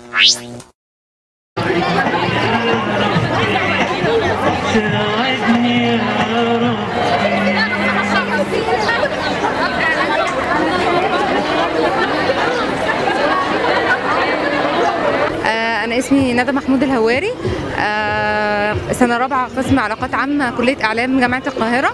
ساعدني يا رب آه، أنا اسمي ندى محمود الهواري آه، سنة رابعة قسم علاقات عامة كلية إعلام جامعة القاهرة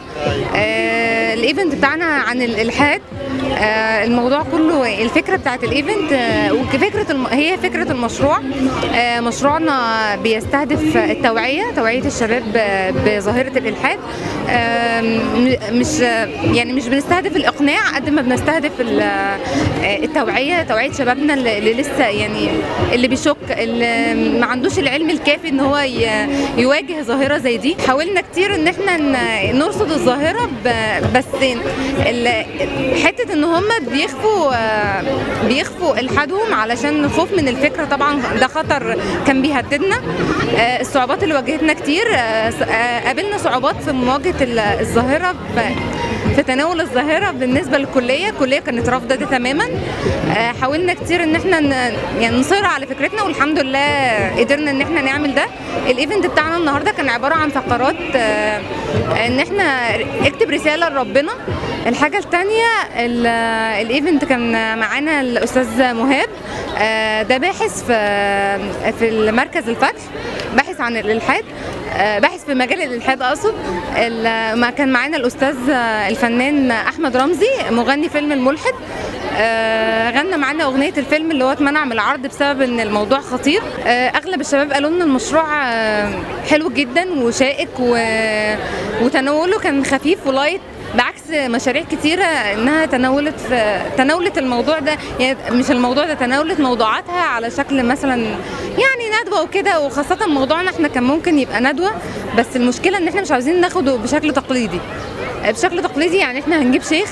آه، الإيفنت بتاعنا عن الإلحاد آه، الموضوع كله الفكرة بتاعت الإيفنت آه، وفكرة الم... هي فكرة المشروع آه، مشروعنا بيستهدف التوعية توعية الشباب ب- بظاهرة الإلحاد آه، م- مش يعني مش بنستهدف الإقناع قد ما بنستهدف ال- آه، التوعية توعية شبابنا اللي اللي لسه يعني اللي بيشك اللي ما عندوش العلم الكافي ان هو ي- يواجه ظاهره زي دي حاولنا كتير ان احنا ن- نرصد الظاهره ب- بس ال- حته ان هم بيخفوا آه، بيخفوا الحادهم علشان الخوف من الفكره طبعا ده خطر كان بيهددنا آه، الصعوبات اللي واجهتنا كتير آه، س- آه، قابلنا صعوبات في مواجهه ال- الظاهره ب- في تناول الظاهره بالنسبه للكليه الكليه كانت رافضه ده تماما آه، حاولنا كتير ان احنا ن- يعني نصر على فكرتنا والحمد لله قدرنا ان احنا نعمل ده الايفنت بتاعنا النهارده كان عباره عن فقرات آه، ان احنا اكتب رساله لربنا الحاجه الثانيه الايفنت كان معانا الاستاذ مهاب آه، ده باحث في في المركز الفتح باحث عن الالحاد آه، باحث في مجال الالحاد اقصد ال- ما كان معانا الاستاذ آه، الفنان احمد رمزي مغني فيلم الملحد آه، غنى معانا اغنيه الفيلم اللي هو اتمنع من العرض بسبب ان الموضوع خطير آه، اغلب الشباب قالوا لنا المشروع آه، حلو جدا وشائك و... وتناوله كان خفيف ولايت بعكس مشاريع كتيرة انها تناولت في تناولت الموضوع ده يعني مش الموضوع ده تناولت موضوعاتها على شكل مثلا يعني ندوة وكده وخاصة موضوعنا احنا كان ممكن يبقى ندوة بس المشكلة ان احنا مش عاوزين ناخده بشكل تقليدي بشكل تقليدي يعني احنا هنجيب شيخ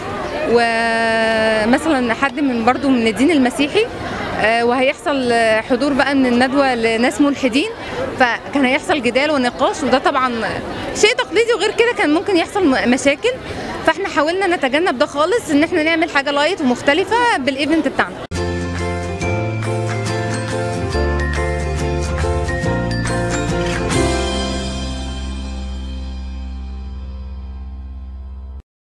ومثلا حد من برضو من الدين المسيحي آه، وهيحصل آه، حضور بقى من الندوة لناس ملحدين فكان هيحصل جدال ونقاش وده طبعا شيء تقليدي وغير كده كان ممكن يحصل م- مشاكل فاحنا حاولنا نتجنب ده خالص ان احنا نعمل حاجة لايت ومختلفة بالايفنت بتاعنا